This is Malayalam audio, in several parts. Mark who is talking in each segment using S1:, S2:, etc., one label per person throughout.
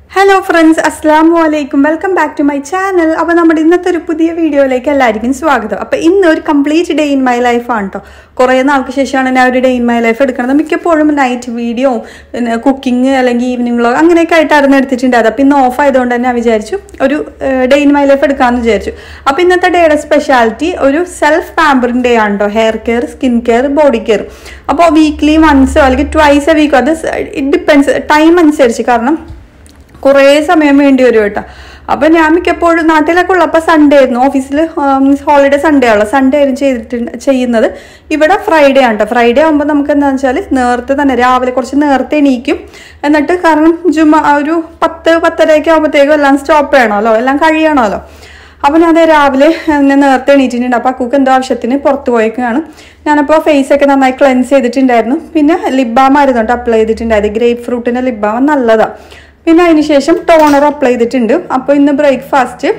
S1: ഹലോ ഫ്രണ്ട്സ് അസ്സാം വലൈക്കും welcome back to my channel അപ്പോൾ നമ്മുടെ ഇന്നത്തെ ഒരു പുതിയ വീഡിയോയിലേക്ക് എല്ലാവർക്കും സ്വാഗതം അപ്പോൾ ഇന്ന് ഒരു complete day in my life ആണ് കേട്ടോ കുറേ നാൾക്ക് ശേഷമാണ് ഞാൻ ഒരു ഡേ ഇൻ മൈ ലൈഫ് എടുക്കുന്നത് മിക്കപ്പോഴും നൈറ്റ് വീഡിയോ കുക്കിംഗ് അല്ലെങ്കിൽ ഈവനിങ് വ്ളോഗ് അങ്ങനെയൊക്കെ ആയിട്ടായിരുന്നു എടുത്തിട്ടുണ്ടായത് അപ്പോൾ ഇന്ന് ഓഫ് ആയതുകൊണ്ട് തന്നെ ഞാൻ വിചാരിച്ചു ഒരു ഡേ ഇൻ മൈ ലൈഫ് എടുക്കാമെന്ന് വിചാരിച്ചു അപ്പോൾ ഇന്നത്തെ ഡേയുടെ സ്പെഷ്യാലിറ്റി ഒരു സെൽഫ് പാമ്പറിംഗ് ഡേ ആണ് കേട്ടോ hair care skin care body care അപ്പോൾ വീക്ക്ലി വൺസോ അല്ലെങ്കിൽ ട്വൈസ് എ വീക്കോ അത് ഇറ്റ് ഡിപ്പെൻസ് ടൈം അനുസരിച്ച് കാരണം കുറേ സമയം വേണ്ടി വരും കേട്ടോ അപ്പൊ ഞാൻ മിക്കപ്പോഴും നാട്ടിലൊക്കെ ഉള്ളപ്പോൾ സൺഡേ ആയിരുന്നു ഓഫീസിൽ ഹോളിഡേ സൺഡേ ആണല്ലോ സൺഡേ ആയിരുന്നു ചെയ്തിട്ട് ചെയ്യുന്നത് ഇവിടെ ഫ്രൈഡേ ആണ് കേട്ടോ ഫ്രൈഡേ ആകുമ്പോൾ നമുക്ക് എന്താണെന്ന് വെച്ചാൽ നേരത്തെ തന്നെ രാവിലെ കുറച്ച് നേരത്തെ എണീക്കും എന്നിട്ട് കാരണം ജുമ ഒരു പത്ത് പത്തരയൊക്കെ ആകുമ്പോഴത്തേക്കും എല്ലാം സ്റ്റോപ്പ് ചെയ്യണമല്ലോ എല്ലാം കഴിയണമല്ലോ അപ്പോൾ ഞാൻ രാവിലെ ഞാൻ നേരത്തെ എണീറ്റിട്ടുണ്ട് അപ്പോൾ അക്കൂക്ക് എന്തോ ആവശ്യത്തിന് പുറത്ത് പോയേക്കാണ് ഞാനപ്പോൾ ഫേസ് ഒക്കെ നന്നായി ക്ലെൻസ് ചെയ്തിട്ടുണ്ടായിരുന്നു പിന്നെ ലിബാം ആയിരുന്നു കേട്ടോ അപ്ലൈ ചെയ്തിട്ടുണ്ടായത് ഗ്രേപ്പ് ഫ്രൂട്ടിൻ്റെ ലിബാം നല്ലതാണ് പിന്നെ അതിന് ശേഷം ടോണർ അപ്ലൈ ചെയ്തിട്ടുണ്ട് അപ്പോൾ ഇന്ന് ബ്രേക്ക്ഫാസ്റ്റ്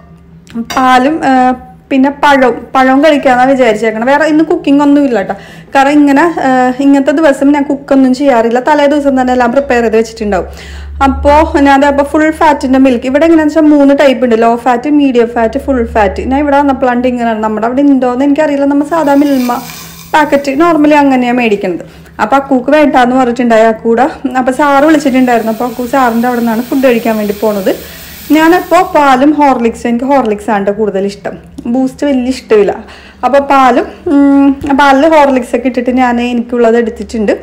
S1: പാലും ആ, പിന്നെ പഴവും പഴവും കഴിക്കാമെന്നാണ് വിചാരിച്ചേക്കണം വേറെ ഇന്ന് കുക്കിംഗ് ഒന്നും ഇല്ല കേട്ടോ കാരണം ഇങ്ങനെ ആ, ഇങ്ങനത്തെ ദിവസം ഞാൻ കുക്കൊന്നും ചെയ്യാറില്ല തലേ ദിവസം തന്നെ എല്ലാം പ്രിപ്പയർ ചെയ്ത് വെച്ചിട്ടുണ്ടാവും അപ്പോൾ ഞാൻ അപ്പോൾ ഫുൾ ഫാറ്റിൻ്റെ മിൽക്ക് ഇവിടെ എങ്ങനെയാണെന്ന് വെച്ചാൽ മൂന്ന് ടൈപ്പ് ഉണ്ട് low fat medium fat full fat ഞാൻ ഇവിടെ വന്നപ്പോഴാണ്ട് ഇങ്ങനെയാണ് നമ്മുടെ അവിടെ ഉണ്ടോയെന്ന് എനിക്കറിയില്ല നമ്മൾ സാധാ മിൽമ പാക്കറ്റ് നോർമലി അങ്ങനെയാണ് മേടിക്കുന്നത് അപ്പോൾ അക്കൂക്ക് വേണ്ടാന്ന് പറഞ്ഞിട്ടുണ്ടായി അക്കൂടെ അപ്പോൾ സാറ് വിളിച്ചിട്ടുണ്ടായിരുന്നു അപ്പോൾ അക്കൂ സാറിൻ്റെ അവിടെ നിന്നാണ് ഫുഡ് കഴിക്കാൻ വേണ്ടി പോണത് ഞാനപ്പോൾ പാലും ഹോർലിക്സും എനിക്ക് ഹോർലിക്സ് ആണ് ട്ടോ കൂടുതൽ ഇഷ്ടം ബൂസ്റ്റ് വലിയ ഇഷ്ടമില്ല അപ്പോൾ പാലും ഉം, പാലിൽ ഹോർലിക്സ് ഒക്കെ ഇട്ടിട്ട് ഞാൻ എനിക്കുള്ളത് എടുത്തിട്ടുണ്ട്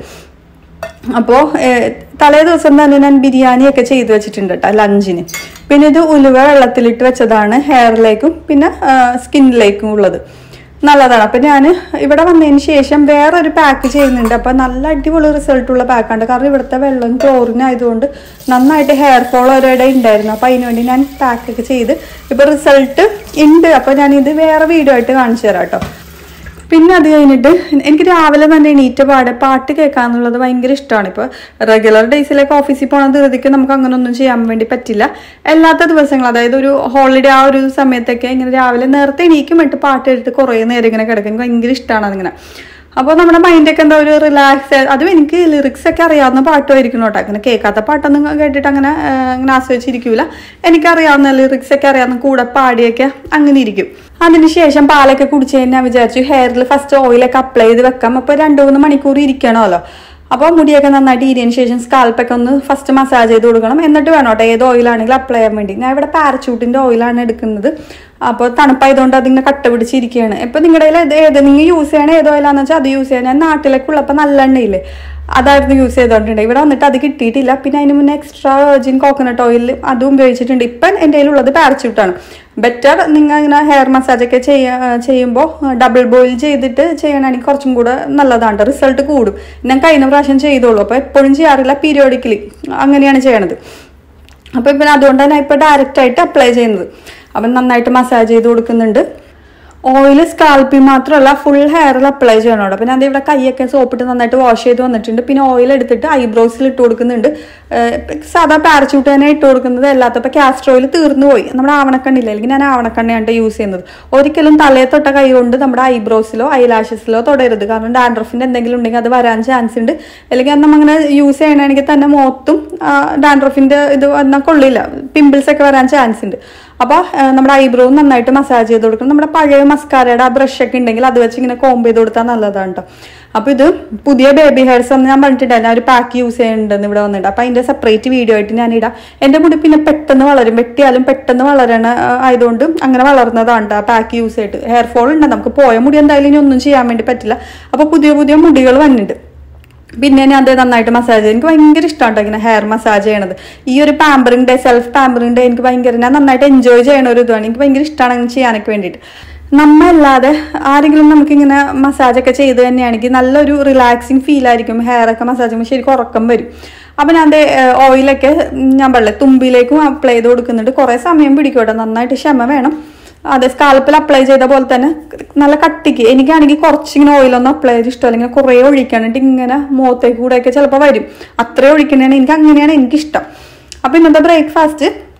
S1: അപ്പോൾ തലേ ദിവസം തന്നെ ഞാൻ ബിരിയാണിയൊക്കെ ചെയ്ത് വെച്ചിട്ടുണ്ട് കേട്ടോ ലഞ്ചിന് പിന്നെ ഇത് ഉലുവ വെള്ളത്തിലിട്ട് വെച്ചതാണ് ഹെയറിലേക്കും പിന്നെ സ്കിന്നിലേക്കും ഉള്ളത് നല്ലതാണ് അപ്പം ഞാൻ ഇവിടെ വന്നതിന് ശേഷം വേറൊരു പാക്ക് ചെയ്യുന്നുണ്ട് അപ്പം നല്ല അടിപൊളി റിസൾട്ടുള്ള പാക്കാണ് കാരണം ഇവിടുത്തെ വെള്ളം ക്ലോറിൻ ആയതുകൊണ്ട് നന്നായിട്ട് ഹെയർ ഫോൾ ഒരിടെ ഉണ്ടായിരുന്നു അപ്പം അതിനുവേണ്ടി ഞാൻ പാക്കൊക്കെ ചെയ്ത് ഇപ്പം റിസൾട്ട് ഉണ്ട് അപ്പോൾ ഞാനിത് വേറെ വീഡിയോ ആയിട്ട് കാണിച്ചു തരാം കേട്ടോ പിന്നെ അത് കഴിഞ്ഞിട്ട് എനിക്ക് രാവിലെ തന്നെ എണീറ്റ പാടെ പാട്ട് കേൾക്കാന്നുള്ളത് ഭയങ്കര ഇഷ്ടമാണ് ഇപ്പോൾ റെഗുലർ ഡേയ്സിലേക്ക് ഓഫീസിൽ പോണ ധൃതിക്ക് നമുക്ക് അങ്ങനെ ഒന്നും ചെയ്യാൻ വേണ്ടി പറ്റില്ല അല്ലാത്ത ദിവസങ്ങൾ അതായത് ഒരു ഹോളിഡേ ആ ഒരു സമയത്തൊക്കെ ഇങ്ങനെ രാവിലെ നേരത്തെ എണീക്കും ഇട്ട് പാട്ട് എടുത്ത് കുറേ നേരം ഇങ്ങനെ കിടക്കും എനിക്ക് ഭയങ്കര ഇഷ്ടമാണ് അതിങ്ങനെ അപ്പോൾ നമ്മുടെ മൈൻഡൊക്കെ എന്താ ഒരു റിലാക്സ് അതും എനിക്ക് ലിറിക്സ് ഒക്കെ അറിയാവുന്ന പാട്ടുമായിരിക്കും കേട്ടോ അങ്ങനെ കേൾക്കാത്ത പാട്ടൊന്നും കേട്ടിട്ട് അങ്ങനെ ആ, അങ്ങനെ ആസ്വദിച്ചിരിക്കൂല എനിക്കറിയാവുന്ന ലിറിക്സ് ഒക്കെ അറിയാവുന്ന കൂടെ പാടിയൊക്കെ അങ്ങനെ ഇരിക്കും അതിനുശേഷം പാലൊക്കെ കുടിച്ച് കഴിഞ്ഞാൽ വിചാരിച്ചു ഹെയറിൽ ഫസ്റ്റ് ഓയിലൊക്കെ അപ്ലൈ ചെയ്ത് വെക്കാം അപ്പോൾ രണ്ട് മൂന്ന് മണിക്കൂർ ഇരിക്കണമല്ലോ അപ്പോൾ മുടിയൊക്കെ നന്നായിട്ട് ഈരിയതിന് ശേഷം സ്കാൽപ്പൊക്കെ ഒന്ന് ഫസ്റ്റ് മസാജ് ചെയ്ത് കൊടുക്കണം എന്നിട്ട് വേണം കേട്ടോ ഏത് ഓയിലാണെങ്കിലും അപ്ലൈ ചെയ്യാൻ വേണ്ടി ഞാൻ ഇവിടെ പാരച്ചൂട്ടിൻ്റെ ഓയിലാണ് എടുക്കുന്നത് അപ്പോൾ തണുപ്പായതുകൊണ്ട് അതിങ്ങനെ കട്ട പിടിച്ചിരിക്കുകയാണ് ഇപ്പം നിങ്ങളുടെ കയ്യിൽ ഏത് ഏത് നിങ്ങൾ യൂസ് ചെയ്യണ ഏത് ഓയിലാണെന്ന് വെച്ചാൽ അത് യൂസ് ചെയ്യാൻ ഞാൻ നാട്ടിലേക്ക് ഉള്ളപ്പോൾ നല്ല എണ്ണയില്ലേ അതായിരുന്നു യൂസ് ചെയ്തോണ്ടിട്ടുണ്ട് ഇവിടെ വന്നിട്ട് അത് കിട്ടിയിട്ടില്ല പിന്നെ അതിന് മുന്നേ എക്സ്ട്രാ വെർജിൻ കോക്കനട്ട് ഓയിൽ അതും ഉപയോഗിച്ചിട്ടുണ്ട് ഇപ്പം എൻ്റെ കയ്യിലുള്ളത് പാരച്യൂട്ടാണ് ബെറ്റർ നിങ്ങൾ ഇങ്ങനെ ഹെയർ മസാജ് ഒക്കെ ചെയ്യാ ചെയ്യുമ്പോൾ ഡബിൾ ബോയിൽ ചെയ്തിട്ട് ചെയ്യണമെങ്കിൽ കുറച്ചും കൂടെ നല്ലതാണ് റിസൾട്ട് കൂടും ഞാൻ കഴിഞ്ഞ പ്രാവശ്യം ചെയ്തോളൂ അപ്പോൾ എപ്പോഴും ചെയ്യാറില്ല പീരിയോഡിക്കലി അങ്ങനെയാണ് ചെയ്യണത് അപ്പോൾ ഇപ്പം അതുകൊണ്ട് തന്നെ ഇപ്പോൾ ഡയറക്റ്റ് ആയിട്ട് അപ്ലൈ ചെയ്യുന്നത് അപ്പം നന്നായിട്ട് മസാജ് ചെയ്ത് കൊടുക്കുന്നുണ്ട് ഓയിൽ സ്കാൽപ്പിൽ മാത്രമല്ല ഫുൾ ഹെയറിൽ അപ്ലൈ ചെയ്യണം കേട്ടോ പിന്നെ അത് ഇവിടെ കൈയൊക്കെ സോപ്പിട്ട് നന്നായിട്ട് വാഷ് ചെയ്ത് വന്നിട്ടുണ്ട് പിന്നെ ഓയിൽ എടുത്തിട്ട് ഐബ്രോസിൽ ഇട്ട് കൊടുക്കുന്നുണ്ട് ഏഹ് സാധാ പാരച്യൂട്ട് തന്നെ ഇട്ട് കൊടുക്കുന്നത് അല്ലാത്തപ്പോൾ കാസ്റ്റർ ഓയിൽ തീർന്നു പോയി നമ്മുടെ ആവണക്കണ്ണില്ല അല്ലെങ്കിൽ ഞാൻ ആവണക്കണ്ണയാണ് യൂസ് ചെയ്യുന്നത് ഒരിക്കലും തലയെ തൊട്ട കൈ കൊണ്ട് നമ്മുടെ ഐബ്രോസിലോ ഐലാഷസിലോ തൊടരുത് കാരണം ഡാൻഡ്രഫിൻ്റെ എന്തെങ്കിലും ഉണ്ടെങ്കിൽ അത് വരാൻ ചാൻസ് ഉണ്ട് അല്ലെങ്കിൽ അത് നമ്മങ്ങനെ യൂസ് ചെയ്യണമെങ്കിൽ തന്നെ മുഖത്തും ഡാൻഡ്രഫിൻ്റെ ഇത് വന്നാൽ കൊള്ളില്ല പിമ്പിൾസ് ഒക്കെ വരാൻ ചാൻസ് ഉണ്ട് അപ്പോൾ നമ്മുടെ ഐബ്രോ നന്നായിട്ട് മസാജ് ചെയ്ത് കൊടുക്കണം നമ്മുടെ പഴയ മസ്കാരയുടെ ആ ബ്രഷ് ഒക്കെ ഉണ്ടെങ്കിൽ അത് വെച്ച് ഇങ്ങനെ കോംബ് ചെയ്ത് കൊടുത്താൽ നല്ലതാണ് കേട്ടോ അപ്പോൾ ഇത് പുതിയ ബേബി ഹെയർസ് എന്ന് ഞാൻ പറഞ്ഞിട്ടുണ്ടായിരുന്നു ഞാൻ ഒരു പാക്ക് യൂസ് ചെയ്യുന്നുണ്ടെന്ന് ഇവിടെ വന്നിട്ട് അപ്പോൾ അതിൻ്റെ സെപ്പറേറ്റ് വീഡിയോ ആയിട്ട് ഞാൻ ഇടാം എൻ്റെ മുടി പിന്നെ പെട്ടെന്ന് വളരും വെട്ടിയാലും പെട്ടെന്ന് വളരണ ആ, ആയതുകൊണ്ട് അങ്ങനെ വളർന്നതാണ് ട്ടോ ആ പാക്ക് യൂസ് ചെയ്തിട്ട് ഹെയർ ഫോൾ ഉണ്ട് നമുക്ക് പോയ മുടി എന്തായാലും ഇനി ഒന്നും ചെയ്യാൻ വേണ്ടി പറ്റില്ല അപ്പോൾ പുതിയ പുതിയ മുടികൾ വന്നിട്ടുണ്ട് പിന്നെ ഞാൻ അത് നന്നായിട്ട് മസാജ് ചെയ്യും എനിക്ക് ഭയങ്കര ഇഷ്ടമാണ് ഇങ്ങനെ ഹെയർ മസാജ് ചെയ്യണത് ഈ ഒരു pampering day self pampering day എനിക്ക് ഭയങ്കര ഞാൻ നന്നായിട്ട് എൻജോയ് ചെയ്യണ ഒരു ഇതാണ് എനിക്ക് ഭയങ്കര ഇഷ്ടമാണ് അങ്ങനെ ചെയ്യാനൊക്കെ വേണ്ടിയിട്ട് നമ്മല്ലാതെ ആരെങ്കിലും നമുക്കിങ്ങനെ മസാജൊക്കെ ചെയ്ത് തന്നെയാണെങ്കിൽ നല്ലൊരു റിലാക്സിങ് ഫീൽ ആയിരിക്കും ഹെയർ ഒക്കെ മസാജ് ചെയ്യുമ്പോൾ ശരിക്കും ഉറക്കം വരും അപ്പം ഞാൻ ദേ, ഏഹ്, ഓയിലൊക്കെ ഞാൻ പറഞ്ഞില്ലേ തുമ്പിലേക്കും അപ്ലൈ ചെയ്ത് കൊടുക്കുന്നുണ്ട് കുറേ സമയം പിടിക്കും കേട്ടോ നന്നായിട്ട് ക്ഷമ വേണം അതെ സ്കാൽപ്പിൽ അപ്ലൈ ചെയ്ത പോലെ തന്നെ നല്ല കട്ടിക്ക് എനിക്കാണെങ്കിൽ കുറച്ചിങ്ങനെ ഓയിലൊന്നും അപ്ലൈ ചെയ്ത് ഇഷ്ടമല്ല ഇങ്ങനെ കുറേ ഒഴിക്കാനിട്ട് ഇങ്ങനെ മുഖത്തേക്ക് കൂടെയൊക്കെ ചിലപ്പോൾ വരും അത്രയും ഒഴിക്കണേണ് എനിക്ക് അങ്ങനെയാണ് എനിക്കിഷ്ടം അപ്പം ഇന്നത്തെ ബ്രേക്ക്ഫാസ്റ്റ്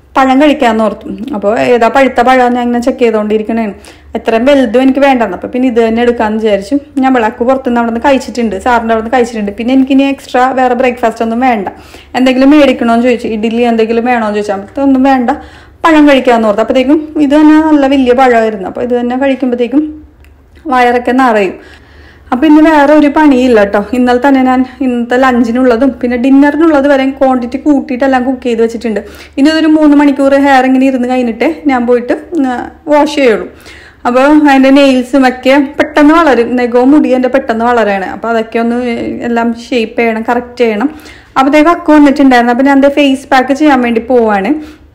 S1: പഴം കഴിക്കാമെന്ന് ഓർത്തു അപ്പോൾ ഏതാ പഴുത്ത പഴം ഞാൻ ഇങ്ങനെ ചെക്ക് ചെയ്തുകൊണ്ടിരിക്കണേ എത്രയും വലുതും എനിക്ക് വേണ്ടെന്ന് അപ്പോൾ പിന്നെ ഇത് തന്നെ എടുക്കാമെന്ന് വിചാരിച്ചു ഞാൻ വിളക്ക് പുറത്തുനിന്ന് അവിടെ നിന്ന് കഴിച്ചിട്ടുണ്ട് സാറിൻ്റെ അവിടെ നിന്ന് കഴിച്ചിട്ടുണ്ട് പിന്നെ എനിക്കിനി എക്സ്ട്രാ വേറെ ബ്രേക്ക്ഫാസ്റ്റ് ഒന്നും വേണ്ട എന്തെങ്കിലും മേടിക്കണമെന്ന് ചോദിച്ചു ഇഡ്ഡലി എന്തെങ്കിലും വേണമെന്ന് ചോദിച്ചാൽ അതൊന്നും വേണ്ട പഴം കഴിക്കാമെന്ന് ഓർത്തു അപ്പോഴത്തേക്കും ഇത് തന്നെ നല്ല വലിയ പഴമായിരുന്നു അപ്പോൾ ഇത് തന്നെ കഴിക്കുമ്പോഴത്തേക്കും വയറൊക്കെ നിറയും അപ്പം ഇന്ന് വേറെ ഒരു പണിയില്ല കേട്ടോ ഇന്നലെ തന്നെ ഞാൻ ഇന്നത്തെ ലഞ്ചിനുള്ളതും പിന്നെ ഡിന്നറിനുള്ളത് വരെ ക്വാണ്ടിറ്റി കൂട്ടിയിട്ടെല്ലാം കുക്ക് ചെയ്ത് വെച്ചിട്ടുണ്ട് ഇനി ഇതൊരു മൂന്ന് മണിക്കൂർ ഹെയർ ഇങ്ങനെ ഇരുന്ന് കഴിഞ്ഞിട്ട് ഞാൻ പോയിട്ട് വാഷ് ചെയ്യുള്ളൂ അപ്പോൾ അതിൻ്റെ നെയിൽസും ഒക്കെ പെട്ടെന്ന് വളരും നെഗവും മുടി എൻ്റെ പെട്ടെന്ന് വളരാണ് അപ്പോൾ അതൊക്കെ ഒന്ന് എല്ലാം ഷേപ്പ് ചെയ്യണം കറക്റ്റ് ചെയ്യണം അപ്പോഴത്തേക്ക് അക്ക വന്നിട്ടുണ്ടായിരുന്നു അപ്പോൾ ഞാൻ എൻ്റെ ഫേസ് പാക്ക് ചെയ്യാൻ വേണ്ടി പോവാണ്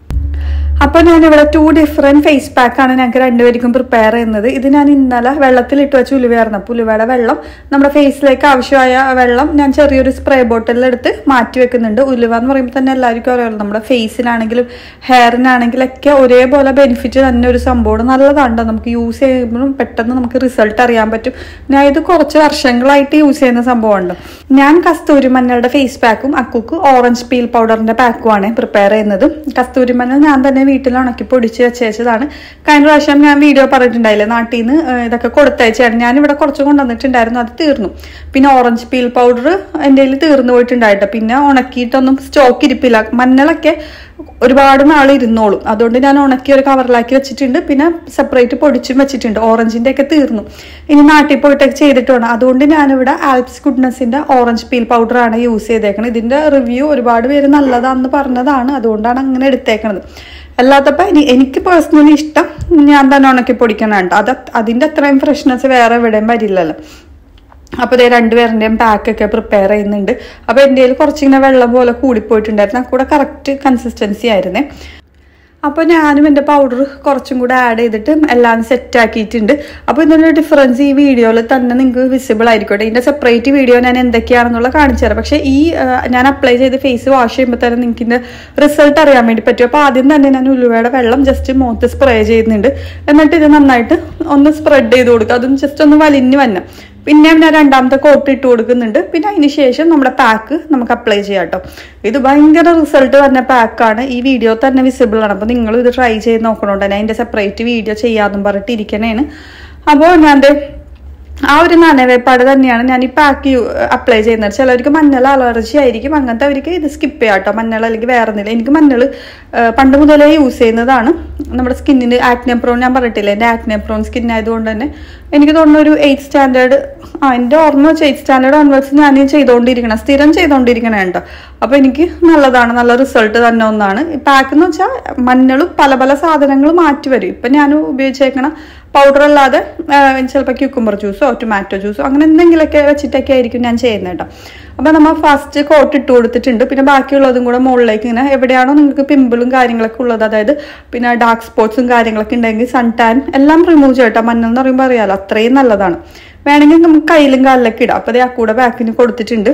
S1: അപ്പോൾ ഞാൻ ഇവിടെ ടു ഡിഫറെൻറ്റ് ഫേസ് പാക്കാണ് ഞങ്ങൾക്ക് രണ്ടുപേർക്കും പ്രിപ്പയർ ചെയ്യുന്നത് ഇത് ഞാൻ ഇന്നലെ വെള്ളത്തിലിട്ട് വെച്ച് ഉലുവയായിരുന്നു അപ്പോൾ ഉലുവയുടെ വെള്ളം നമ്മുടെ ഫേസിലേക്ക് ആവശ്യമായ വെള്ളം ഞാൻ ചെറിയൊരു സ്പ്രേ ബോട്ടിലെടുത്ത് മാറ്റി വെക്കുന്നുണ്ട് ഉലുവ എന്ന് പറയുമ്പോൾ തന്നെ എല്ലാവർക്കും അറിയാമല്ലോ നമ്മുടെ ഫേസിനാണെങ്കിലും ഹെയറിനാണെങ്കിലും ഒക്കെ ഒരേപോലെ ബെനിഫിറ്റ് തന്നെ ഒരു സംഭവമാണ് നല്ലതാണ് നമുക്ക് യൂസ് ചെയ്യുമ്പോഴും പെട്ടെന്ന് നമുക്ക് റിസൾട്ട് അറിയാൻ പറ്റും ഞാൻ ഇത് കുറച്ച് വർഷങ്ങളായിട്ട് യൂസ് ചെയ്യുന്ന സംഭവമുണ്ട് ഞാൻ കസ്തൂരി മഞ്ഞളുടെ ഫേസ് പാക്കും അക്കുക്ക് ഓറഞ്ച് പീൽ പൗഡറിന്റെ പാക്കുമാണ് പ്രിപ്പയർ ചെയ്യുന്നത് കസ്തൂരി മഞ്ഞൾ ഞാൻ തന്നെ വീട്ടിൽ ഉണക്കി പൊടിച്ച് വെച്ചതാണ് കഴിഞ്ഞ പ്രാവശ്യം ഞാൻ വീഡിയോ പറഞ്ഞിട്ടുണ്ടായില്ലേ നാട്ടിൽ നിന്ന് ഇതൊക്കെ കൊടുത്തയച്ചാണ് ഞാൻ ഇവിടെ കുറച്ച് കൊണ്ടുവന്നിട്ടുണ്ടായിരുന്നു അത് തീർന്നു പിന്നെ ഓറഞ്ച് പീൽ പൗഡർ എൻ്റെ കയ്യിൽ തീർന്നു പോയിട്ടുണ്ടായിട്ട് പിന്നെ ഉണക്കിയിട്ടൊന്നും സ്റ്റോക്ക് ഇരിപ്പില്ല മഞ്ഞളൊക്കെ ഒരുപാട് നാൾ ഇരുന്നോളും അതുകൊണ്ട് ഞാൻ ഉണക്കി ഒരു കവറിലാക്കി വെച്ചിട്ടുണ്ട് പിന്നെ സെപ്പറേറ്റ് പൊടിച്ചും വെച്ചിട്ടുണ്ട് ഓറഞ്ചിന്റെ ഒക്കെ തീർന്നു ഇനി നാട്ടിൽ പോയിട്ടൊക്കെ ചെയ്തിട്ട് വേണം അതുകൊണ്ട് ഞാനിവിടെ ആൽപ്സ് ഗുഡ്നസിന്റെ ഓറഞ്ച് പീൽ പൗഡർ ആണ് യൂസ് ചെയ്തേക്കുന്നത് ഇതിന്റെ റിവ്യൂ ഒരുപാട് പേര് നല്ലതാണെന്ന് പറഞ്ഞതാണ് അതുകൊണ്ടാണ് അങ്ങനെ എടുത്തേക്കണത് അല്ലാത്തപ്പോൾ ഇനി എനിക്ക് പേഴ്സണലി ഇഷ്ടം ഞാൻ തന്നെ ഉണക്കി പൊടിക്കണുണ്ട് അത് അതിന്റെ അത്രയും ഫ്രഷ്നെസ് വേറെ എവിടെയും വരില്ലല്ലോ അപ്പോൾ ഇതേ രണ്ടുപേരുടെയും പാക്കൊക്കെ പ്രിപ്പയർ ചെയ്യുന്നുണ്ട് അപ്പോൾ എൻ്റെ കയ്യിൽ കുറച്ചിങ്ങനെ വെള്ളം പോലെ കൂടിപ്പോയിട്ടുണ്ടായിരുന്നു ആ കൂടെ കറക്റ്റ് കൺസിസ്റ്റൻസി ആയിരുന്നേ അപ്പോൾ ഞാനും എൻ്റെ പൗഡർ കുറച്ചും കൂടെ ആഡ് ചെയ്തിട്ട് എല്ലാം സെറ്റ് ആക്കിയിട്ടുണ്ട് അപ്പോൾ ഇതിൻ്റെ ഡിഫറൻസ് ഈ വീഡിയോയിൽ തന്നെ നിങ്ങൾക്ക് വിസിബിൾ ആയിരിക്കട്ടെ ഇതിൻ്റെ സെപ്പറേറ്റ് വീഡിയോ ഞാൻ എന്തൊക്കെയാണെന്നുള്ള കാണിച്ചു തരാം പക്ഷേ ഈ ഞാൻ അപ്ലൈ ചെയ്ത് ഫേസ് വാഷ് ചെയ്യുമ്പോൾ തന്നെ നിങ്ങൾക്ക് ഇതിൻ്റെ റിസൾട്ട് അറിയാൻ വേണ്ടി പറ്റും അപ്പോൾ ആദ്യം തന്നെ ഞാൻ ഉലുവയുടെ വെള്ളം ജസ്റ്റ് മുഖത്ത് സ്പ്രേ ചെയ്യുന്നുണ്ട് എന്നിട്ട് ഇത് നന്നായിട്ട് ഒന്ന് സ്പ്രെഡ് ചെയ്ത് കൊടുക്കുക അതും ജസ്റ്റ് ഒന്ന് വലിഞ്ഞ് വന്നെ പിന്നെ ഞാൻ രണ്ടാമത്തെ കോട്ട് ഇട്ട് കൊടുക്കുന്നുണ്ട് പിന്നെ അതിന് ശേഷം നമ്മുടെ പാക്ക് നമുക്ക് അപ്ലൈ ചെയ്യാം കേട്ടോ ഇത് ഭയങ്കര റിസൾട്ട് വരുന്ന പാക്കാണ് ഈ വീഡിയോ തന്നെ വിസിബിൾ ആണ് അപ്പോൾ നിങ്ങൾ ഇത് ട്രൈ ചെയ്ത് നോക്കണോണ്ട് തന്നെ അതിൻ്റെ സെപ്പറേറ്റ് വീഡിയോ ചെയ്യാമെന്നും പറഞ്ഞിട്ട് ഇരിക്കണേന് അപ്പോൾ ഞാൻ ആ ഒരു നനവേപ്പാട് തന്നെയാണ് ഞാൻ ഈ പാക്ക് അപ്ലൈ ചെയ്യുന്നത് ചിലവർക്ക് മഞ്ഞൾ അലർജി ആയിരിക്കും അങ്ങനത്തെ അവർക്ക് ഇത് സ്കിപ്പ് ചെയ്യാം കേട്ടോ മഞ്ഞൾ അല്ലെങ്കിൽ വേറെ ഒന്നുമില്ല എനിക്ക് മഞ്ഞൾ പണ്ട് മുതലേ യൂസ് ചെയ്യുന്നതാണ് നമ്മുടെ സ്കിന്നിന് ആക്നെ പ്രോൺ ഞാൻ പറഞ്ഞിട്ടില്ല എൻ്റെ ആക്നെ പ്രോൺ സ്കിൻ ആയതുകൊണ്ട് തന്നെ എനിക്ക് തോന്നുന്നു ഒരു എയ്റ്റ് സ്റ്റാൻഡേർഡ് ആ എൻ്റെ ഓർമ്മ വെച്ച് എയ്റ്റ് സ്റ്റാൻഡേർഡ് ഓൺവേഴ്സ് ഞാൻ ചെയ്തുകൊണ്ടിരിക്കണം സ്ഥിരം ചെയ്തുകൊണ്ടിരിക്കണേ കേട്ടോ അപ്പോൾ എനിക്ക് നല്ലതാണ് നല്ല റിസൾട്ട് തന്നെ ഒന്നാണ് പാക്ക് എന്ന് വെച്ചാൽ മഞ്ഞളും പല പല സാധനങ്ങൾ മാറ്റി വരും ഇപ്പം ഞാൻ ഉപയോഗിച്ചേക്കണ പൗഡർ അല്ലാതെ ചിലപ്പോൾ ക്യൂക്കുംബർ ജ്യൂസോ ടൊമാറ്റോ ജ്യൂസോ അങ്ങനെ എന്തെങ്കിലുമൊക്കെ വെച്ചിട്ടൊക്കെ ആയിരിക്കും ഞാൻ ചെയ്യുന്നത് കേട്ടോ അപ്പോൾ നമ്മൾ ഫസ്റ്റ് കോട്ട് ഇട്ട് കൊടുത്തിട്ടുണ്ട് പിന്നെ ബാക്കിയുള്ളതും കൂടെ മുകളിലേക്ക് ഇങ്ങനെ എവിടെയാണോ നിങ്ങൾക്ക് പിമ്പിളും കാര്യങ്ങളൊക്കെ ഉള്ളത് അതായത് പിന്നെ ഡാർക്ക് സ്പോട്ട്സും കാര്യങ്ങളൊക്കെ ഉണ്ടെങ്കിൽ സൺ ടാൻ എല്ലാം റിമൂവ് ചെയ്യട്ടോ മഞ്ഞൾ എന്ന് പറയുമ്പോൾ അറിയാലോ അത്രയും നല്ലതാണ് വേണമെങ്കിൽ നമുക്ക് കയ്യിലും കാലിലൊക്കെ ഇടാം അപ്പോൾ ആ കൂടെ ബാക്കിന് കൊടുത്തിട്ടുണ്ട്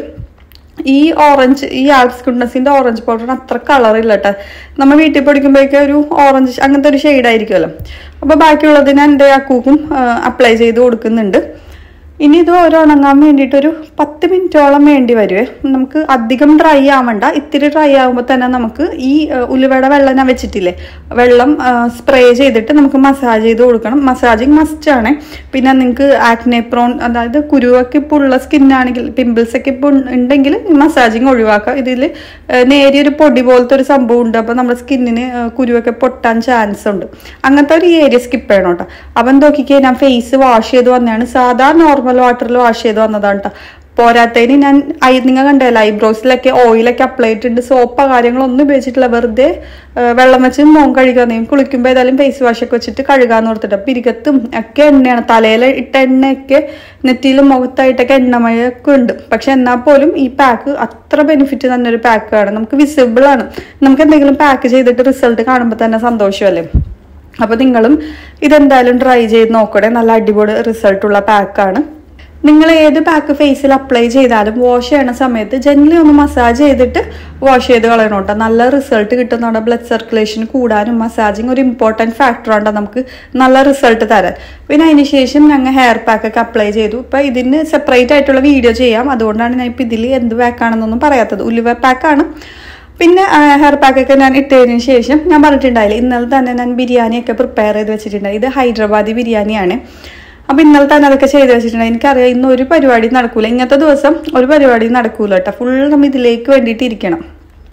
S1: ഈ ഓറഞ്ച് ഈ ആൽപ്സ് ഗുഡ്നസിന്റെ ഓറഞ്ച് പൗഡറിന് അത്ര കളർ ഇല്ല കേട്ടോ നമ്മൾ വീട്ടിൽ പൊടിക്കുമ്പോഴേക്കും ഒരു ഓറഞ്ച് അങ്ങനത്തെ ഒരു ഷെയ്ഡ് ആയിരിക്കുമല്ലോ അപ്പോൾ ബാക്കിയുള്ളത് ഞാൻ എൻ്റെ അക്കൂക്കും അപ്ലൈ ചെയ്ത് കൊടുക്കുന്നുണ്ട് ഇനി ഇത് ഓരോ ഉണങ്ങാൻ വേണ്ടിയിട്ട് ഒരു പത്ത് മിനിറ്റോളം വേണ്ടി വരുവേ നമുക്ക് അധികം ഡ്രൈ ആവണ്ട ഇത്തിരി ഡ്രൈ ആകുമ്പോൾ തന്നെ നമുക്ക് ഈ ഉലുവയുടെ വെള്ളം ഞാൻ വെച്ചിട്ടില്ലേ വെള്ളം സ്പ്രേ ചെയ്തിട്ട് നമുക്ക് മസാജ് ചെയ്ത് കൊടുക്കണം മസാജിങ് മസ്റ്റ് ആണ് പിന്നെ നിങ്ങൾക്ക് ആക്നെ പ്രോൺ അതായത് കുരുവൊക്കെ ഇപ്പോൾ ഉള്ള സ്കിന്നാണെങ്കിൽ പിമ്പിൾസ് ഒക്കെ ഇപ്പോൾ ഉണ്ടെങ്കിൽ മസാജിങ് ഒഴിവാക്കാം ഇതിൽ നേരിയൊരു പൊടി പോലത്തെ ഒരു സംഭവം ഉണ്ട് അപ്പോൾ നമ്മുടെ സ്കിന്നിന് കുരുവൊക്കെ പൊട്ടാൻ ചാൻസ് ഉണ്ട് അങ്ങനത്തെ ഒരു ഏരിയ സ്കിപ്പ് ചെയ്യണം കേട്ടോ അപ്പം നോക്കിക്കേ ഞാൻ ഫേസ് വാഷ് ചെയ്ത് വന്നതാണ് സാധാ നോർമൽ വാട്ടറിൽ വാഷ് ചെയ്ത് വന്നതാണ് കേട്ടോ പോരാത്തതിന് ഞാൻ ഐ നിങ്ങൾ കണ്ടല്ലോ ഐബ്രോസിലൊക്കെ ഓയിലൊക്കെ അപ്ലൈ ചെയ്തിട്ടുണ്ട് സോപ്പോ കാര്യങ്ങളൊന്നും ഉപയോഗിച്ചിട്ടില്ല വെറുതെ വെള്ളം വെച്ച് മോൻ കഴുകാൻ നീ കുളിക്കുമ്പോൾ ഏതായാലും ഫേസ് വാഷ് ഒക്കെ വെച്ചിട്ട് കഴുകാന്ന് ഓർത്തിട്ട് പിരികത്തും ഒക്കെ എണ്ണയാണ് തലയിൽ ഇട്ട എണ്ണയൊക്കെ നെറ്റിയിലും മുഖത്തായിട്ടൊക്കെ എണ്ണമയൊക്കെ ഉണ്ട് പക്ഷെ എന്നാൽ പോലും ഈ പാക്ക് അത്ര ബെനിഫിറ്റ് തന്നെ ഒരു പാക്കാണ് നമുക്ക് വിസിബിൾ ആണ് നമുക്ക് എന്തെങ്കിലും പാക്ക് ചെയ്തിട്ട് റിസൾട്ട് കാണുമ്പോൾ തന്നെ സന്തോഷമല്ലേ അപ്പോൾ നിങ്ങളും ഇതെന്തായാലും ട്രൈ ചെയ്ത് നോക്കണേ നല്ല അടിപൊളി റിസൾട്ടുള്ള പാക്കാണ് നിങ്ങൾ ഏത് പാക്ക് ഫേസിൽ അപ്ലൈ ചെയ്താലും വാഷ് ചെയ്യണ സമയത്ത് ജെന്റലി ഒന്ന് മസാജ് ചെയ്തിട്ട് വാഷ് ചെയ്ത് കളയണം കേട്ടോ നല്ല റിസൾട്ട് കിട്ടുന്നുണ്ട് ബ്ലഡ് സർക്കുലേഷൻ കൂടാനും മസാജിങ് ഒരു ഇമ്പോർട്ടൻറ്റ് ഫാക്ടറാണ് നമുക്ക് നല്ല റിസൾട്ട് തരാൻ പിന്നെ അതിന് ശേഷം ഞങ്ങൾ ഹെയർ പാക്ക് ഒക്കെ അപ്ലൈ ചെയ്തു ഇപ്പം ഇതിന് സെപ്പറേറ്റ് ആയിട്ടുള്ള വീഡിയോ ചെയ്യാം അതുകൊണ്ടാണ് ഞാൻ ഇപ്പം ഇതിൽ എന്ത് പാക്കാണെന്നൊന്നും പറയാത്തത് ഉലുവ പാക്കാണ് പിന്നെ ഹെയർ പാക്കൊക്കെ ഞാൻ ഇട്ടതിന് ശേഷം ഞാൻ പറഞ്ഞിട്ടുണ്ടായില്ല ഇന്നലെ തന്നെ ഞാൻ ബിരിയാണിയൊക്കെ പ്രിപ്പയർ ചെയ്ത് വെച്ചിട്ടുണ്ട് ഇത് ഹൈദരാബാദി ബിരിയാണിയാണ് അപ്പോൾ ഇന്നലെ തന്നെ അതൊക്കെ ചെയ്ത് വെച്ചിട്ടുണ്ട് എനിക്കറിയാം ഇന്ന് ഒരു പരിപാടി നടക്കൂല ഇങ്ങനത്തെ ദിവസം ഒരു പരിപാടി നടക്കൂല കേട്ടോ ഫുൾ നമ്മൾ ഇതിലേക്ക് വേണ്ടിയിട്ട് ഇരിക്കണം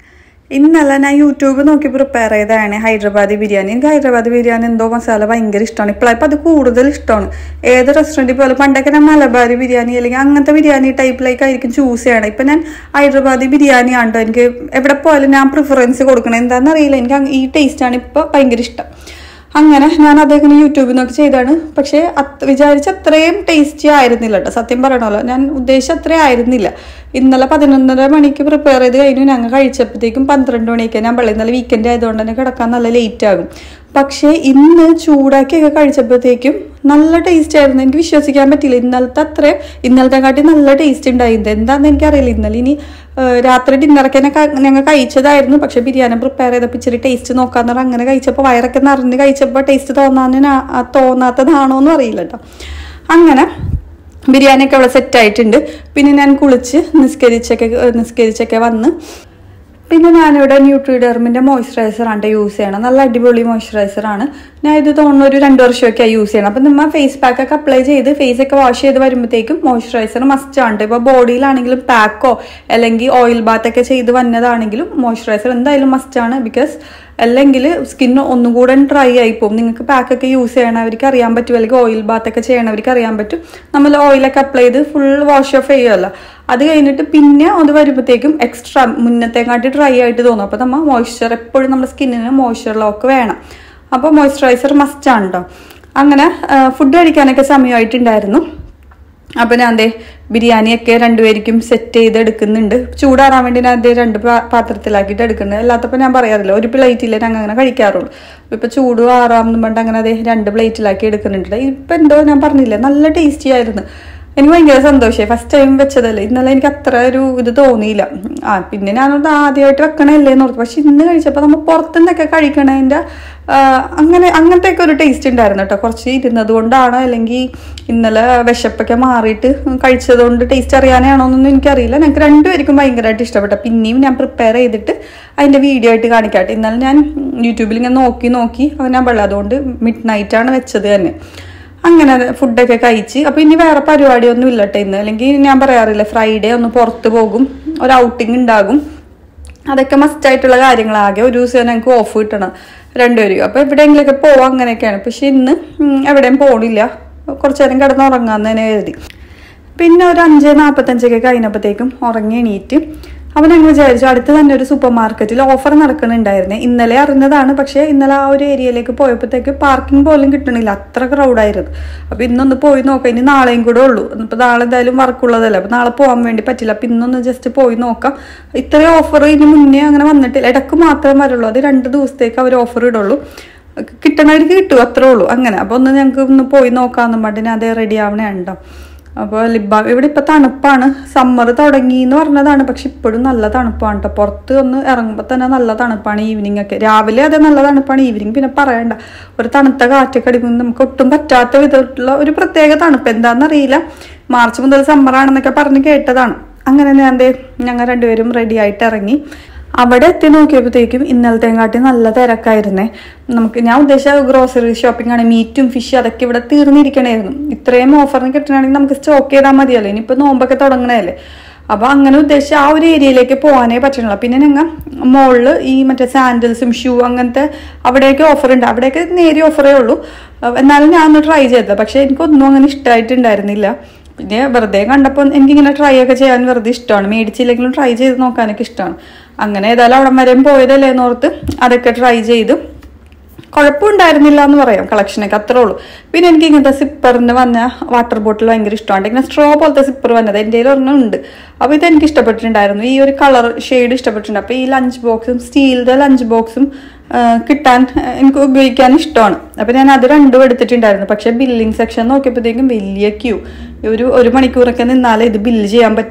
S1: ഇന്നലെ ഞാൻ യൂട്യൂബ് നോക്കി പ്രിപ്പയർ ചെയ്തതാണ് ഹൈദരാബാദി ബിരിയാണി എനിക്ക് ഹൈദരാബാദി ബിരിയാണി എന്തോ മസാല ഭയങ്കര ഇഷ്ടമാണ് ഇപ്പോഴപ്പോൾ അത് കൂടുതൽ ഇഷ്ടമാണ് ഏത് റെസ്റ്റോറൻറ്റിൽ പോലെ പണ്ടൊക്കെ ഞാൻ മലബാരി ബിരിയാണി അല്ലെങ്കിൽ അങ്ങനത്തെ ബിരിയാണി ടൈപ്പിലേക്കായിരിക്കും ചൂസ് ചെയ്യണം ഇപ്പം ഞാൻ ഹൈദരാബാദി ബിരിയാണി ആണ്ടോ എനിക്ക് എവിടെ പോയാലും ഞാൻ പ്രിഫറൻസ് കൊടുക്കണം എന്താണെന്ന് അറിയില്ല എനിക്ക് അങ്ങ് ഈ ടേസ്റ്റാണ് ഇപ്പോൾ ഭയങ്കര ഇഷ്ടം അങ്ങനെ ഞാൻ അതേങ്ങനെ യൂട്യൂബിൽ നോക്കി ചെയ്താണ് പക്ഷേ അത് വിചാരിച്ച അത്രയും ടേസ്റ്റി ആയിരുന്നില്ല കേട്ടോ സത്യം പറയണമല്ലോ ഞാൻ ഉദ്ദേശിച്ച അത്രയും ആയിരുന്നില്ല ഇന്നലെ പതിനൊന്നര മണിക്ക് പ്രിപ്പയർ ചെയ്ത് കഴിഞ്ഞു ഞങ്ങൾ കഴിച്ചപ്പോഴത്തേക്കും പന്ത്രണ്ട് മണിയൊക്കെ ഞാൻ പള്ളി ഇന്നലെ വീക്കെൻഡ് ആയതുകൊണ്ട് തന്നെ കിടക്കാൻ നല്ല ലേറ്റ് ആകും പക്ഷേ ഇന്ന് ചൂടാക്കിയൊക്കെ കഴിച്ചപ്പോഴത്തേക്കും നല്ല ടേസ്റ്റ് ആയിരുന്നു എനിക്ക് വിശ്വസിക്കാൻ പറ്റില്ല ഇന്നലത്തെ അത്രയും ഇന്നലത്തെ കാട്ടി നല്ല ടേസ്റ്റ് ഉണ്ടായിരുന്നു എന്താണെന്ന് എനിക്കറിയില്ല ഇന്നലെ ഇനി ഏഹ്, രാത്രി ഡിന്നറൊക്കെ ഞങ്ങൾ കഴിച്ചതായിരുന്നു പക്ഷെ ബിരിയാണി പ്രിപ്പയർ ചെയ്തപ്പോൾ ഇച്ചിരി ടേസ്റ്റ് നോക്കാന്ന് പറഞ്ഞാൽ അങ്ങനെ കഴിച്ചപ്പോൾ വയറൊക്കെ നിറഞ്ഞ് കഴിച്ചപ്പോൾ ടേസ്റ്റ് തോന്നാൻ തോന്നാത്തതാണോ എന്ന് അറിയില്ല കേട്ടോ അങ്ങനെ ബിരിയാണിയൊക്കെ അവിടെ സെറ്റ് ആയിട്ടുണ്ട് പിന്നെ ഞാൻ കുളിച്ച് നിസ്കരിച്ചൊക്കെ നിസ്കരിച്ചൊക്കെ വന്ന് പിന്നെ ഞാനിവിടെ ന്യൂട്രിഡെർമിൻ്റെ മോയ്സ്ചറൈസറാണ് യൂസ് ചെയ്യണം നല്ല അടിപൊളി മോയ്സ്ചറൈസറാണ് ഞാൻ ഇത് തോന്നുന്നു ഒരു രണ്ട് വർഷമൊക്കെ യൂസ് ചെയ്യണം അപ്പം നമ്മൾ ഫേസ് പാക്ക് ഒക്കെ അപ്ലൈ ചെയ്ത് ഫേസ് ഒക്കെ വാഷ് ചെയ്ത് വരുമ്പോഴത്തേക്കും മോയ്സ്ചറൈസർ മസ്റ്റ് ആണ് ഇപ്പോൾ ബോഡിയിലാണെങ്കിലും പാക്കോ അല്ലെങ്കിൽ ഓയിൽ ബാത്ത് ഒക്കെ ചെയ്ത് വന്നതാണെങ്കിലും മോയ്സ്ചറൈസർ എന്തായാലും മസ്റ്റ് ആണ് ബിക്കോസ് അല്ലെങ്കിൽ സ്കിൻ ഒന്നും കൂടെ ഡ്രൈ ആയി പോകും നിങ്ങൾക്ക് പാക്കൊക്കെ യൂസ് ചെയ്യണവർക്ക് അറിയാൻ പറ്റും അല്ലെങ്കിൽ ഓയിൽ ബാത്ത് ഒക്കെ ചെയ്യണവർക്ക് അറിയാൻ പറ്റും നമ്മൾ ഓയിലൊക്കെ അപ്ലൈ ചെയ്ത് ഫുൾ വാഷ് ഓഫ് ചെയ്യുമല്ലോ അത് കഴിഞ്ഞിട്ട് പിന്നെ അത് വരുമ്പോഴത്തേക്കും എക്സ്ട്രാ മുന്നത്തെക്കാട്ടി ഡ്രൈ ആയിട്ട് തോന്നും അപ്പോൾ നമ്മൾ മോയ്സ്ചർ എപ്പോഴും നമ്മുടെ സ്കിന്നിന് മോയ്സ്ചർ ലോക്ക് വേണം അപ്പോൾ മോയ്സ്ചറൈസർ മസ്റ്റ് ആണ് കേട്ടോ അങ്ങനെ ഫുഡ് കഴിക്കാനൊക്കെ സമയമായിട്ടുണ്ടായിരുന്നു അപ്പോൾ ഞാൻ ദേ ബിരിയാണിയൊക്കെ രണ്ടുപേർക്കും സെറ്റ് ചെയ്ത് എടുക്കുന്നുണ്ട് ചൂടാറാൻ വേണ്ടി ഞാൻ ദേ രണ്ട് പാ- പാത്രത്തിലാക്കിയിട്ട് എടുക്കുന്നുണ്ട് അല്ലാത്തപ്പോൾ ഞാൻ പറയാറില്ല ഒരു പ്ലേറ്റിൽ ഞങ്ങൾ അങ്ങനെ കഴിക്കാറുള്ളൂ ഇപ്പോൾ ചൂട് ആറാമെന്ന് പറഞ്ഞിട്ട് അങ്ങനെ അതേ രണ്ട് പ്ലേറ്റിലാക്കി എടുക്കുന്നുണ്ട് ഇപ്പം എന്തോ ഞാൻ പറഞ്ഞില്ലേ നല്ല ടേസ്റ്റി ആയിരുന്നു എനിക്ക് ഭയങ്കര സന്തോഷമായി ഫസ്റ്റ് ടൈം വെച്ചതല്ലേ ഇന്നലെ എനിക്ക് അത്ര ഒരു ഇത് തോന്നിയില്ല ആ പിന്നെ ഞാനത് ആദ്യമായിട്ട് വെക്കണല്ലേ എന്ന് ഓർത്തു പക്ഷെ ഇന്ന് കഴിച്ചപ്പോൾ നമ്മൾ പുറത്തുനിന്നൊക്കെ കഴിക്കണതിൻ്റെ ആ, അങ്ങനെ അങ്ങനത്തെ ഒക്കെ ഒരു ടേസ്റ്റ് ഉണ്ടായിരുന്നു കേട്ടോ കുറച്ച് ഇരുന്നത് കൊണ്ടാണോ അല്ലെങ്കിൽ ഇന്നലെ വിശപ്പൊക്കെ മാറിയിട്ട് കഴിച്ചത് കൊണ്ട് ടേസ്റ്റ് അറിയാനാണോ എന്നൊന്നും എനിക്കറിയില്ല ഞങ്ങൾക്ക് രണ്ടുപേർക്കും ഭയങ്കരമായിട്ട് ഇഷ്ടപ്പെട്ട പിന്നെയും ഞാൻ പ്രിപ്പയർ ചെയ്തിട്ട് അതിൻ്റെ വീഡിയോ ആയിട്ട് കാണിക്കാട്ടെ ഇന്നലെ ഞാൻ യൂട്യൂബിൽ ഇങ്ങനെ നോക്കി നോക്കി അത് ഞാൻ വെള്ളം അതുകൊണ്ട് മിഡ് നൈറ്റാണ് വെച്ചത് തന്നെ അങ്ങനെ ഫുഡൊക്കെ കഴിച്ച് അപ്പോൾ ഇനി വേറെ പരിപാടിയൊന്നും ഇല്ല കേട്ടോ ഇന്ന് അല്ലെങ്കിൽ ഞാൻ പറയാറില്ല ഫ്രൈഡേ ഒന്ന് പുറത്ത് പോകും ഒരു ഔട്ടിംഗ് ഉണ്ടാകും അതൊക്കെ മസ്റ്റ് ആയിട്ടുള്ള കാര്യങ്ങളാകെ ഒരു ദിവസം ഞങ്ങൾക്ക് ഓഫ് കിട്ടണം രണ്ടുപേരും അപ്പോൾ എവിടെയെങ്കിലുമൊക്കെ പോവാം അങ്ങനെയൊക്കെയാണ് പക്ഷെ ഇന്ന് ഉം, എവിടെയും പോണില്ല കുറച്ചു നേരം കിടന്ന് ഉറങ്ങാന്ന് തന്നെ കരുതി പിന്നെ ഒരു അഞ്ച് നാൽപ്പത്തഞ്ചൊക്കെ കഴിഞ്ഞപ്പോഴത്തേക്കും ഉറങ്ങി എണീറ്റ് അപ്പോൾ ഞങ്ങൾ വിചാരിച്ചു അടുത്ത് തന്നെ ഒരു സൂപ്പർ മാർക്കറ്റിൽ ഓഫർ നടക്കുന്നുണ്ടായിരുന്നേ ഇന്നലെ അറിഞ്ഞതാണ് പക്ഷേ ഇന്നലെ ആ ഒരു ഏരിയയിലേക്ക് പോയപ്പോഴത്തേക്ക് പാർക്കിംഗ് പോലും കിട്ടണില്ല അത്ര ക്രൗഡായിരുന്നു അപ്പോൾ ഇന്നൊന്ന് പോയി നോക്കാം ഇനി നാളെയും കൂടെ ഉള്ളൂ ഇപ്പോൾ നാളെ എന്തായാലും വർക്കുള്ളതല്ലേ അപ്പോൾ നാളെ പോകാൻ വേണ്ടി പറ്റില്ല അപ്പം ഇന്നൊന്ന് ജസ്റ്റ് പോയി നോക്കാം ഇത്രയും ഓഫർ ഇതിന് മുന്നേ അങ്ങനെ വന്നിട്ടില്ല ഇടയ്ക്ക് മാത്രമേ വരുള്ളൂ അത് രണ്ട് ദിവസത്തേക്ക് അവർ ഓഫർ ഇടുള്ളൂ കിട്ടണവർക്ക് കിട്ടും അത്രേ ഉള്ളൂ അങ്ങനെ അപ്പോൾ ഒന്ന് ഞങ്ങൾക്ക് ഒന്ന് പോയി നോക്കാമെന്നും പറഞ്ഞിട്ട് അതേ റെഡി ആവണേ ഉണ്ടോ അപ്പോൾ ലിബ ഇവിടെ ഇപ്പം തണുപ്പാണ് സമ്മർ തുടങ്ങി എന്ന് പറഞ്ഞതാണ് പക്ഷെ ഇപ്പോഴും നല്ല തണുപ്പാണ് കേട്ടോ പുറത്ത് ഒന്ന് ഇറങ്ങുമ്പോൾ തന്നെ നല്ല തണുപ്പാണ് ഈവനിങ് ഒക്കെ രാവിലെ അതെ നല്ല തണുപ്പാണ് ഈവനിങ് പിന്നെ പറയണ്ട ഒരു തണുത്ത കാറ്റൊക്കെ അടിക്കുമ്പോൾ നമുക്ക് ഒട്ടും പറ്റാത്ത വിധത്തിലുള്ള ഒരു പ്രത്യേക തണുപ്പ് എന്താണെന്നറിയില്ല മാർച്ച് മുതൽ സമ്മർ ആണെന്നൊക്കെ പറഞ്ഞ് കേട്ടതാണ് അങ്ങനെ ഞാൻ ദേ ഞങ്ങൾ രണ്ടുപേരും റെഡി ആയിട്ട് ഇറങ്ങി അവിടെ എത്തി നോക്കിയപ്പോഴത്തേക്കും ഇന്നലത്തെ കാട്ടി നല്ല തിരക്കായിരുന്നേ നമുക്ക് ഞാൻ ഉദ്ദേശിച്ച ഗ്രോസറി ഷോപ്പിംഗ് ആണ് മീറ്റും ഫിഷ് അതൊക്കെ ഇവിടെ തീർന്നിരിക്കണായിരുന്നു ഇത്രയും ഓഫറിന് കിട്ടണമെങ്കിൽ നമുക്ക് സ്റ്റോക്ക് ചെയ്താൽ മതിയല്ലോ ഇനിയിപ്പോൾ നോമ്പൊക്കെ തുടങ്ങണതല്ലേ അപ്പോൾ അങ്ങനെ ഉദ്ദേശിച്ച ആ ഒരു ഏരിയയിലേക്ക് പോകാനേ പറ്റണില്ല പിന്നെ ഞങ്ങൾ മുകളിൽ ഈ മറ്റേ സാൻഡൽസും ഷൂ അങ്ങനത്തെ അവിടെയൊക്കെ ഓഫർ ഉണ്ട് അവിടെയൊക്കെ നേരിയ ഓഫറേ ഉള്ളൂ അഹ് എന്നാലും ഞാൻ ഒന്ന് ട്രൈ ചെയ്തത് പക്ഷേ എനിക്കൊന്നും അങ്ങനെ ഇഷ്ടമായിട്ടുണ്ടായിരുന്നില്ല പിന്നെ വെറുതെ കണ്ടപ്പോൾ എനിക്കിങ്ങനെ ട്രൈ ഒക്കെ ചെയ്യാൻ വെറുതെ ഇഷ്ടമാണ് മേടിച്ചില്ലെങ്കിലും ട്രൈ ചെയ്ത് നോക്കാനൊക്കെ ഇഷ്ടമാണ് അങ്ങനെ ഏതായാലും അവിടെ വരെയും പോയതല്ലേ എന്നോർത്ത് അതൊക്കെ ട്രൈ ചെയ്തു കുഴപ്പമുണ്ടായിരുന്നില്ല എന്ന് പറയാം കളക്ഷനൊക്കെ അത്രേ ഉള്ളൂ പിന്നെ എനിക്ക് ഇങ്ങനത്തെ സിപ്പറിന് വന്ന വാട്ടർ ബോട്ടിൽ ഭയങ്കര ഇഷ്ടമാണ് ഇങ്ങനെ സ്ട്രോ പോലത്തെ സിപ്പർ വന്നത് എൻ്റെ ഒരെണ്ണം ഉണ്ട് അപ്പോൾ ഇത് എനിക്ക് ഇഷ്ടപ്പെട്ടിട്ടുണ്ടായിരുന്നു ഈ ഒരു കളർ ഷെയ്ഡ് ഇഷ്ടപ്പെട്ടിട്ടുണ്ട് അപ്പോൾ ഈ ലഞ്ച് ബോക്സും സ്റ്റീലിൻ്റെ ലഞ്ച് ബോക്സും കിട്ടാൻ ആ, എനിക്ക് ഉപയോഗിക്കാൻ ഇഷ്ടമാണ് അപ്പോൾ ഞാൻ അത് രണ്ടും എടുത്തിട്ടുണ്ടായിരുന്നു പക്ഷേ ബില്ലിംഗ് സെക്ഷൻ നോക്കിയപ്പോഴത്തേക്കും വലിയ ക്യൂ ഒരു ഒരു മണിക്കൂറൊക്കെ നിന്നാലേ ഇത് ബില്ല് ചെയ്യാൻ പറ്റുള്ളൂ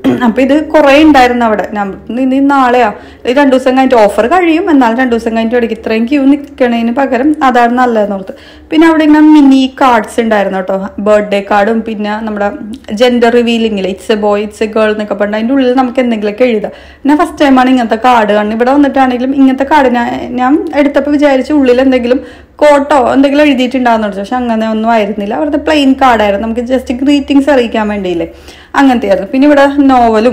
S1: അപ്പൊ ഇത് കുറെ ഉണ്ടായിരുന്നു അവിടെ ഞാൻ ഇനി നാളെയാ ഇത് രണ്ടു ദിവസം കഴിഞ്ഞിട്ട് ഓഫർ കഴിയും എന്നാൽ രണ്ടു ദിവസം കഴിഞ്ഞിട്ട് ഇടയ്ക്ക് ഇത്രയും ക്യൂ നിൽക്കണതിന് പകരം അതാണ് നല്ലതെന്ന് ഓർത്ത് പിന്നെ അവിടെ ഇങ്ങനെ മിനി കാർഡ്സ് ഉണ്ടായിരുന്നു കേട്ടോ ബർത്ത്ഡേ കാർഡും പിന്നെ നമ്മുടെ ജെൻഡർ റിവീലിംഗിൽ it's a boy it's a girl എന്നൊക്കെ പറഞ്ഞാൽ അതിൻ്റെ ഉള്ളിൽ നമുക്ക് എന്തെങ്കിലുമൊക്കെ എഴുതാം ഞാൻ ഫസ്റ്റ് ടൈമാണ് ഇങ്ങനത്തെ കാർഡ് കാണുന്നത് ഇവിടെ വന്നിട്ടാണെങ്കിലും ഇങ്ങനത്തെ കാർഡ് ഞാൻ ഞാൻ എടുത്തപ്പോൾ വിചാരിച്ചു ഉള്ളിൽ എന്തെങ്കിലും കോട്ടോ എന്തെങ്കിലും എഴുതിയിട്ടുണ്ടാകുന്നു പക്ഷെ അങ്ങനെ ഒന്നും ആയിരുന്നില്ല അവിടുത്തെ പ്ലെയിൻ കാർഡായിരുന്നു നമുക്ക് ജസ്റ്റ് ഗ്രീറ്റിംഗ്സ് അറിയിക്കാൻ വേണ്ടിയില്ലേ അങ്ങനത്തെ ആയിരുന്നു പിന്നെ ഇവിടെ നോവലും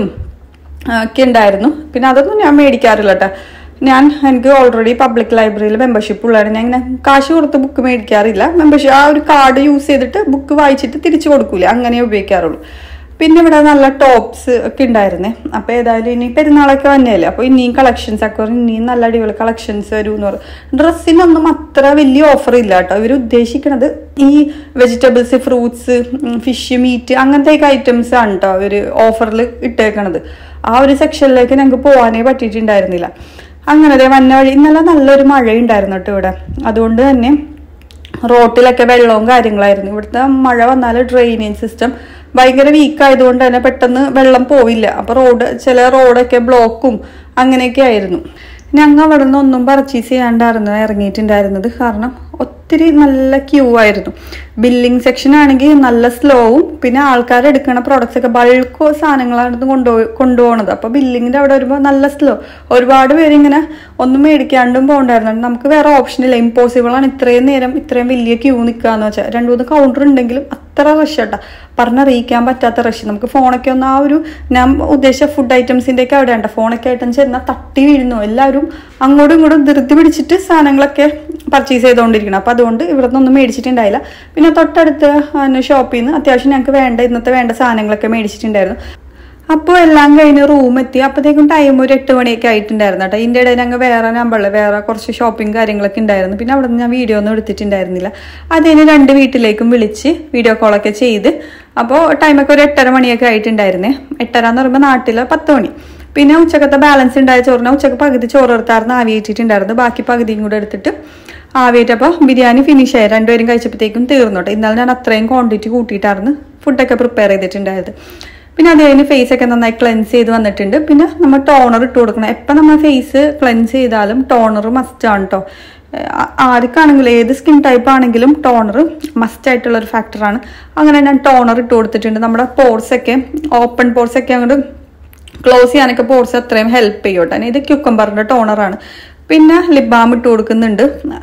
S1: ആ, ഒക്കെ ഉണ്ടായിരുന്നു പിന്നെ അതൊന്നും ഞാൻ മേടിക്കാറില്ല കേട്ടോ ഞാൻ എനിക്ക് ഓൾറെഡി പബ്ലിക് ലൈബ്രറിയിൽ മെമ്പർഷിപ്പ് ഉള്ളതാണ് ഞാൻ ഇങ്ങനെ കാശ് കൊടുത്ത് ബുക്ക് മേടിക്കാറില്ല മെമ്പർഷിപ്പ് ആ ഒരു കാർഡ് യൂസ് ചെയ്തിട്ട് ബുക്ക് വായിച്ചിട്ട് തിരിച്ചു കൊടുക്കൂല അങ്ങനെ ഉപയോഗിക്കാറുള്ളൂ പിന്നെ ഇവിടെ നല്ല ടോപ്സ് ഒക്കെ ഉണ്ടായിരുന്നേ അപ്പൊ ഏതായാലും ഇനി പെരുന്നാളൊക്കെ വന്നതല്ലേ അപ്പൊ ഇനിയും കളക്ഷൻസ് ഒക്കെ വരും. ഇനിയും നല്ല അടിപൊളി കളക്ഷൻസ് വരും എന്ന് പറയും ഡ്രസ്സിനൊന്നും അത്ര വലിയ ഓഫർ ഇല്ല കേട്ടോ ഇവർ ഉദ്ദേശിക്കുന്നത് ഈ വെജിറ്റബിൾസ് ഫ്രൂട്ട്സ് ഫിഷ് മീറ്റ് അങ്ങനത്തെ ഐറ്റംസ് ആണ് കേട്ടോ അവർ ഓഫറിൽ ഇട്ടേക്കണത് ആ ഒരു സെക്ഷനിലേക്ക് ഞങ്ങൾക്ക് പോകാനേ പറ്റിയിട്ടുണ്ടായിരുന്നില്ല അങ്ങനെ ദേ വന്ന വഴി ഇന്നലെ നല്ലൊരു മഴ ഉണ്ടായിരുന്നു കേട്ടോ ഇവിടെ അതുകൊണ്ട് തന്നെ റോട്ടിലൊക്കെ വെള്ളവും കാര്യങ്ങളായിരുന്നു ഇവിടുത്തെ മഴ വന്നാൽ ഡ്രെയിനേജ് സിസ്റ്റം ഭയങ്കര വീക്ക് ആയതുകൊണ്ട് തന്നെ പെട്ടെന്ന് വെള്ളം പോവില്ല അപ്പൊ റോഡ് ചില റോഡൊക്കെ ബ്ലോക്കും അങ്ങനെയൊക്കെ ആയിരുന്നു ഞങ്ങൾ അവിടെ നിന്ന് ഒന്നും പർച്ചേസ് ചെയ്യാണ്ടായിരുന്നു ഇറങ്ങിയിട്ടുണ്ടായിരുന്നത് കാരണം ഒത്തിരി നല്ല ക്യൂ ആയിരുന്നു ബില്ലിംഗ് സെക്ഷൻ ആണെങ്കിൽ നല്ല സ്ലോവും പിന്നെ ആൾക്കാർ എടുക്കുന്ന പ്രോഡക്ട്സ് ഒക്കെ ബൾക്ക് സാധനങ്ങളാണ് കൊണ്ടുപോയി കൊണ്ടുപോകുന്നത് അപ്പോൾ ബില്ലിങ്ങിൻ്റെ അവിടെ വരുമ്പോൾ നല്ല സ്ലോ ഒരുപാട് പേര് ഇങ്ങനെ ഒന്നും മേടിക്കാണ്ടും പോകണ്ടായിരുന്നു നമുക്ക് വേറെ ഓപ്ഷൻ ഇല്ല ഇമ്പോസിബിൾ ആണ് ഇത്രയും നേരം ഇത്രയും വലിയ ക്യൂ നിൽക്കാന്ന് വെച്ചാൽ രണ്ടു മൂന്ന് കൗണ്ടർ ഉണ്ടെങ്കിലും അത്ര റഷ് കേട്ടോ പറഞ്ഞറിയിക്കാൻ പറ്റാത്ത റഷ് നമുക്ക് ഫോണൊക്കെ ഒന്ന് ആ ഒരു ഞാൻ ഉദ്ദേശിച്ച ഫുഡ് ഐറ്റംസിൻ്റെ ഒക്കെ അവിടെ ഉണ്ട് ഫോണൊക്കെ ആയിട്ടും ചെന്നാൽ തട്ടി വീഴുന്നു എല്ലാവരും അങ്ങോട്ടും ഇങ്ങോട്ടും ധൃതി പിടിച്ചിട്ട് സാധനങ്ങളൊക്കെ പർച്ചേസ് ചെയ്തുകൊണ്ടിരിക്കണം അപ്പോൾ അതുകൊണ്ട് ഇവിടെ നിന്നൊന്നും മേടിച്ചിട്ടുണ്ടായില്ല പിന്നെ തൊട്ടടുത്ത് ഷോപ്പിൽ നിന്ന് അത്യാവശ്യം ഞങ്ങൾക്ക് വേണ്ട ഇന്നത്തെ വേണ്ട സാധനങ്ങളൊക്കെ മേടിച്ചിട്ടുണ്ടായിരുന്നു അപ്പോൾ എല്ലാം കഴിഞ്ഞ് റൂം എത്തി അപ്പോഴത്തേക്കും ടൈം ഒരു എട്ട് മണിയൊക്കെ ആയിട്ടുണ്ടായിരുന്നു കേട്ടോ ഇതിൻ്റെ ഇടയിൽ ഞങ്ങൾ വേറെ നമ്പറിൽ വേറെ കുറച്ച് ഷോപ്പിംഗ് കാര്യങ്ങളൊക്കെ ഉണ്ടായിരുന്നു പിന്നെ അവിടെ നിന്ന് ഞാൻ വീഡിയോ ഒന്നും എടുത്തിട്ടുണ്ടായിരുന്നില്ല അതിന് രണ്ട് വീട്ടിലേക്കും വിളിച്ച് വീഡിയോ കോളൊക്കെ ചെയ്ത് അപ്പോൾ ടൈമൊക്കെ ഒരു എട്ടര മണിയൊക്കെ ആയിട്ടുണ്ടായിരുന്നേ എട്ടര എന്ന് പറയുമ്പോൾ നാട്ടിൽ പത്ത് മണി പിന്നെ ഉച്ചക്കത്തെ ബാലൻസ് ഉണ്ടായ ചോറിന് ഉച്ചക്ക് പകുതി ചോറ് എടുത്തായിരുന്നു ആവിയേറ്റിട്ടുണ്ടായിരുന്നു ബാക്കി പകുതിയും കൂടെ എടുത്തിട്ട് ആവിയേറ്റപ്പോൾ ബിരിയാണി ഫിനിഷ് ആയി രണ്ടുപേരും കഴിച്ചപ്പോഴത്തേക്കും തീർന്നു കേട്ടോ ഇന്നലെ ഞാൻ അത്രയും ക്വാണ്ടിറ്റി കൂട്ടിയിട്ടായിരുന്നു ഫുഡൊക്കെ പ്രിപ്പയർ ചെയ്തിട്ടുണ്ടായത് പിന്നെ അത് കഴിഞ്ഞ് ഫേസ് ഒക്കെ നന്നായി ക്ലെൻസ് ചെയ്ത് വന്നിട്ടുണ്ട് പിന്നെ നമ്മൾ ടോണർ ഇട്ട് കൊടുക്കണം എപ്പം നമ്മൾ ഫേസ് ക്ലെൻസ് ചെയ്താലും ടോണർ മസ്റ്റ് ആണ് കേട്ടോ ആർക്കാണെങ്കിലും ഏത് സ്കിൻ ടൈപ്പ് ആണെങ്കിലും ടോണർ മസ്റ്റ് ആയിട്ടുള്ള ഒരു ഫാക്ടറാണ് അങ്ങനെ ഞാൻ ടോണർ ഇട്ട് കൊടുത്തിട്ടുണ്ട് നമ്മുടെ പോർസ് ഒക്കെ ഓപ്പൺ പോർസ് ഒക്കെ അങ്ങോട്ട് ക്ലോസ് ചെയ്യാനൊക്കെ പോർസ് അത്രയും ഹെൽപ്പ് ചെയ്യും കേട്ടോ ഇത് ക്യുക്കമ്പറിന്റെ ടോണറാണ് പിന്നെ ലിപ് ബാം ഇട്ട് കൊടുക്കുന്നുണ്ട്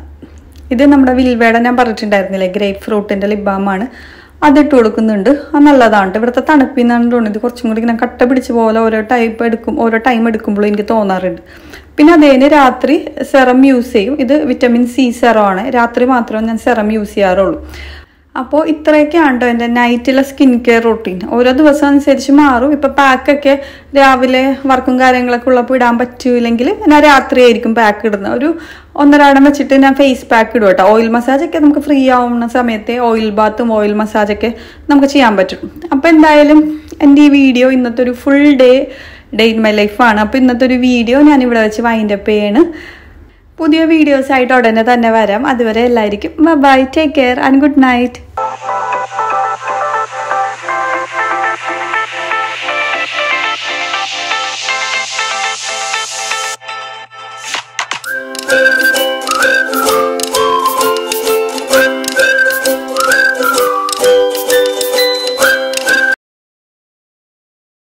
S1: ഇത് നമ്മുടെ വിൽവേട ഞാൻ പറഞ്ഞിട്ടുണ്ടായിരുന്നില്ലേ ഗ്രേപ്പ് ഫ്രൂട്ടിന്റെ ലിപ് ബാമാണ് അതിട്ട് കൊടുക്കുന്നുണ്ട് അത് നല്ലതാണ് ട്ടോ. ഇവിടുത്തെ തണുപ്പിൽ നിന്നാണ് തോന്നുന്നത് ഇത് കുറച്ചും കൂടി ഇങ്ങനെ കട്ട പിടിച്ച പോലെ ഓരോ ടൈപ്പ് എടുക്കും ഓരോ ടൈം എടുക്കുമ്പോഴും എനിക്ക് തോന്നാറുണ്ട് പിന്നെ അതേന് രാത്രി സെറം യൂസ് ചെയ്യും ഇത് വിറ്റമിൻ സി സെറം ആണ് രാത്രി മാത്രമേ ഞാൻ സെറം യൂസ് ചെയ്യാറുള്ളൂ അപ്പോൾ ഇത്രയൊക്കെയാണ് കേട്ടോ എൻ്റെ നൈറ്റിലെ സ്കിൻ കെയർ റൂട്ടീൻ ഓരോ ദിവസം അനുസരിച്ച് മാറും ഇപ്പം പാക്കൊക്കെ രാവിലെ വർക്കും കാര്യങ്ങളൊക്കെ ഉള്ളപ്പോൾ ഇടാൻ പറ്റൂലെങ്കിൽ ഞാൻ രാത്രി ആയിരിക്കും പാക്ക് ഇടുന്നത് ഒരു ഒന്നരാടം വെച്ചിട്ട് ഞാൻ ഫേസ് പാക്ക് ഇടും കേട്ടോ ഓയിൽ മസാജൊക്കെ നമുക്ക് ഫ്രീ ആവുന്ന സമയത്തെ ഓയിൽ ബാത്തും ഓയിൽ മസാജൊക്കെ നമുക്ക് ചെയ്യാൻ പറ്റും അപ്പോൾ എന്തായാലും എൻ്റെ ഈ വീഡിയോ ഇന്നത്തെ ഒരു full day day in my ലൈഫാണ് അപ്പോൾ ഇന്നത്തെ ഒരു വീഡിയോ ഞാൻ ഇവിടെ വെച്ച് വൈൻഡപ്പ് ചെയ്യാണ് പുതിയ വീഡിയോസ് ആയിട്ട് ഉടനെ തന്നെ വരാം അതുവരെ എല്ലാവർക്കും bye take care and good night
S2: Thank